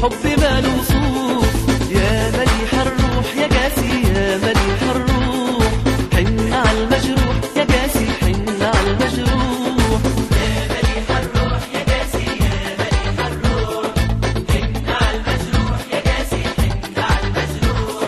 حب ما له وصوف يا مليح الروح يا قاسي يا مليح الروح حن على المجروح يا قاسي حن على المجروح يا مليح الروح يا قاسي يا مليح الروح حن على المجروح يا قاسي حن على المجروح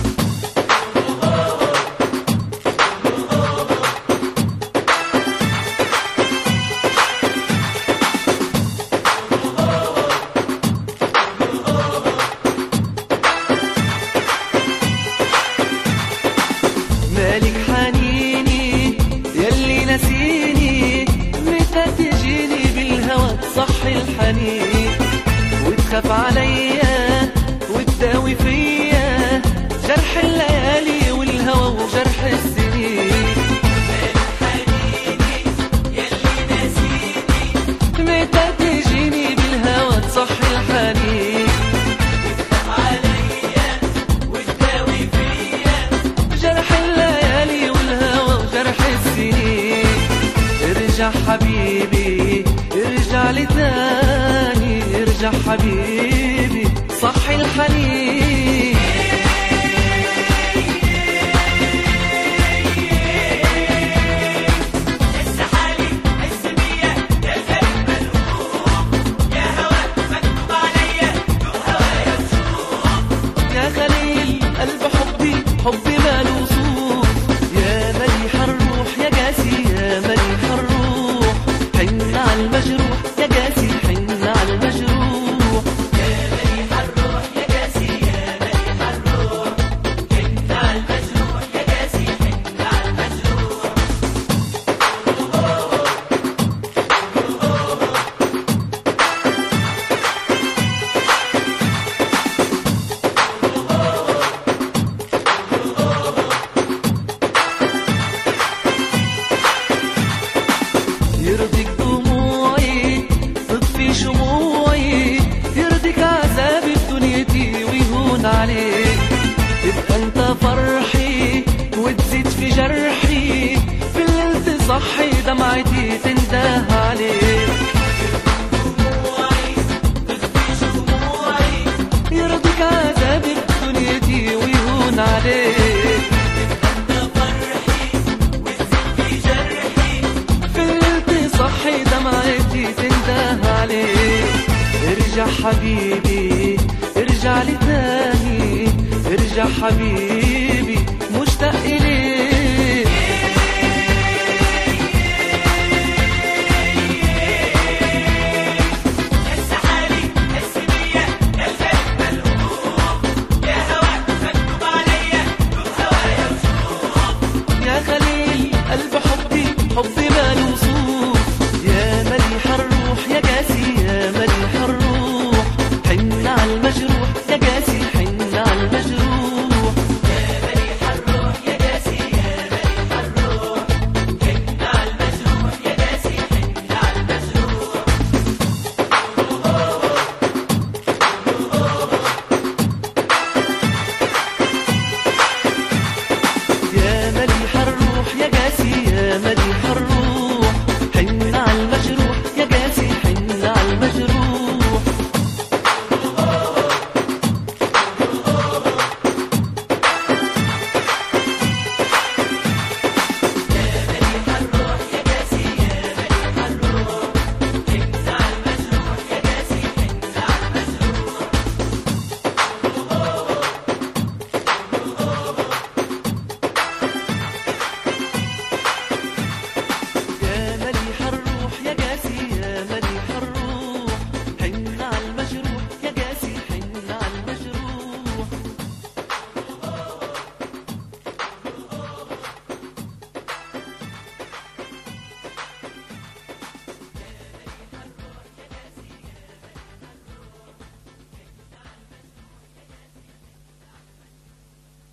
مالك حنيني يلي نسيني متى تجيني بالهوى تصحي الحنين وتخاف عليا وتداوي فيا جرح الليالي والهوى وجرح السنين حنيني يلي ناسيني متى تجيني بالهوى تصحي الحنين عليا وتداوي فيا جرح الليالي والهوى وجرح السنين ارجع حبيبي ارجع لي تاني ارجع حبيبي صحي الحنين لسه حالي حس بيا يا القلب ملهوف يا هوا مكتوب عليا له هوايا تشوف يا خليل قلب حبي حبي ما له وصوف يا مليح الروح يا قاسي يا مليح الروح حن على المجروح يا قاسي حن على المجروح يا مليح الروح يا قاسي يا مليح الروح حن على المجروح يا قاسي حن على المجروح يرضيك دموعي تطفي شموعي يرضيك عذابي في دنيتي ويهون عليك تبقى انت فرحي وتزيد في جرحي في الليل تصحي دمعتي تنده عليك دموعي تخفي شموعي يرضيك عذابي في دنيتي ويهون عليك انت فرحي وتزيد في جرحي في الليل تصحي دمعتي تنده عليك ارجع حبيبي ارجع لي تاني ارجع حبيبي